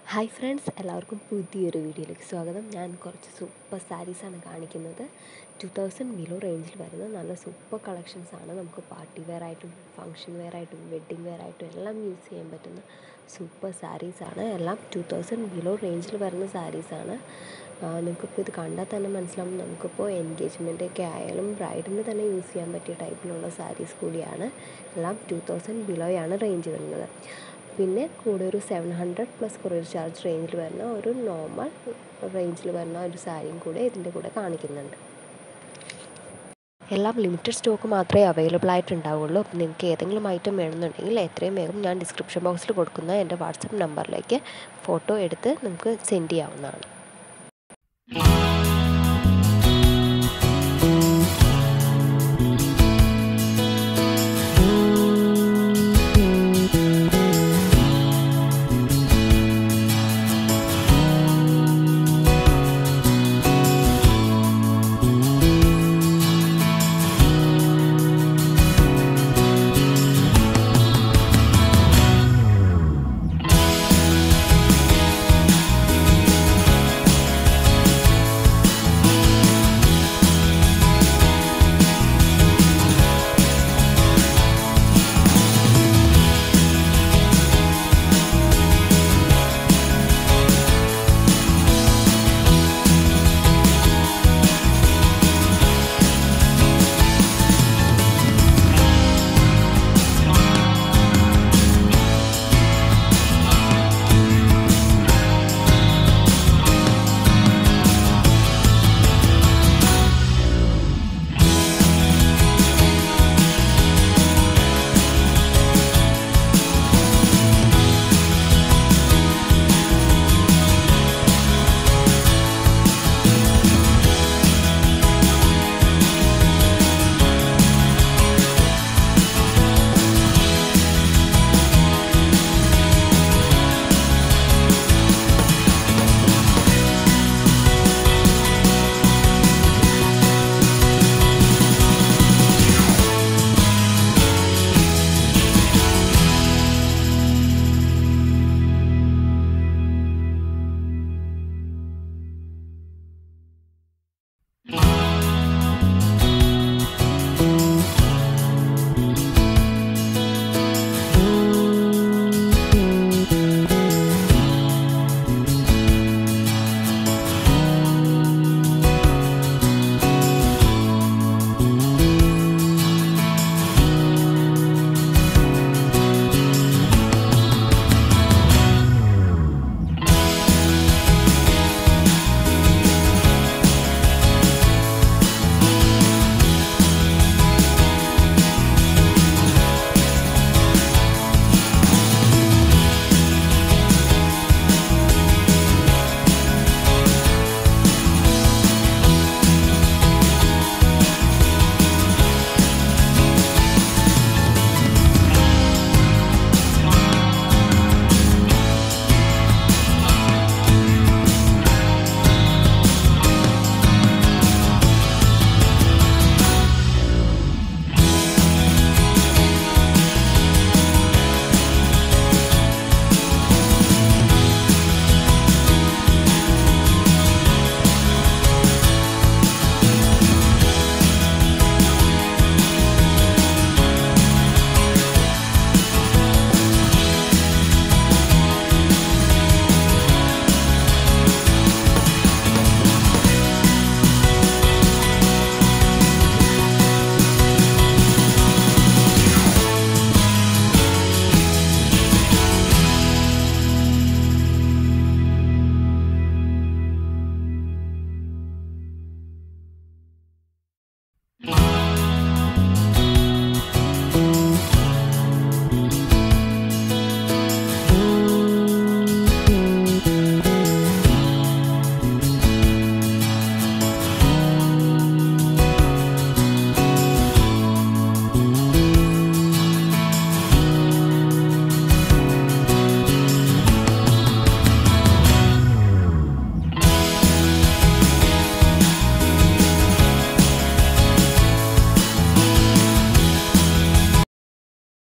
hi friends എല്ലാവർക്കും പുതിയൊരു വീഡിയോയിലേക്ക് സ്വാഗതം ഞാൻ കുറച്ച് സൂപ്പർ സാരീസാണ് കാണിക്കുന്നത് ടു തൗസൻഡ് ബിലോ റേഞ്ചിൽ വരുന്ന നല്ല സൂപ്പർ കളക്ഷൻസ് ആണ് നമുക്ക് പാർട്ടി വെയർ ആയിട്ടും ഫങ്ഷൻ വെയർ ആയിട്ടും വെഡ്ഡിങ് വെയർ ആയിട്ടും എല്ലാം യൂസ് ചെയ്യാൻ പറ്റുന്ന സൂപ്പർ സാരീസാണ് എല്ലാം ടു തൗസൻഡ് ബിലോ റേഞ്ചിൽ വരുന്ന സാരീസാണ് നിങ്ങൾക്കിപ്പോൾ ഇത് കണ്ടാൽ തന്നെ മനസ്സിലാവും നമുക്കിപ്പോൾ എൻഗേജ്മെൻറ്റൊക്കെ ആയാലും ബ്രൈഡിന് തന്നെ യൂസ് ചെയ്യാൻ പറ്റിയ ടൈപ്പിലുള്ള സാരീസ് കൂടിയാണ് എല്ലാം ടു തൗസൻഡ് ബിലോയാണ് റേഞ്ച് വരുന്നത് പിന്നെ കൂടെ ഒരു seven hundred plus courier charge റേഞ്ചിൽ വരുന്ന ഒരു നോർമൽ റേഞ്ചിൽ വരുന്ന ഒരു സാരിയും കൂടെ ഇതിൻ്റെ കൂടെ കാണിക്കുന്നുണ്ട് എല്ലാം ലിമിറ്റഡ് സ്റ്റോക്ക് മാത്രമേ അവൈലബിൾ ആയിട്ടുണ്ടാവുള്ളൂ അപ്പോൾ നിങ്ങൾക്ക് ഏതെങ്കിലും ഐറ്റം വേണമെന്നുണ്ടെങ്കിൽ എത്രയും വേഗം ഞാൻ ഡിസ്ക്രിപ്ഷൻ ബോക്സിൽ കൊടുക്കുന്ന എൻ്റെ വാട്സപ്പ് നമ്പറിലേക്ക് ഫോട്ടോ എടുത്ത് നമുക്ക് സെൻഡ് ചെയ്യാവുന്നതാണ്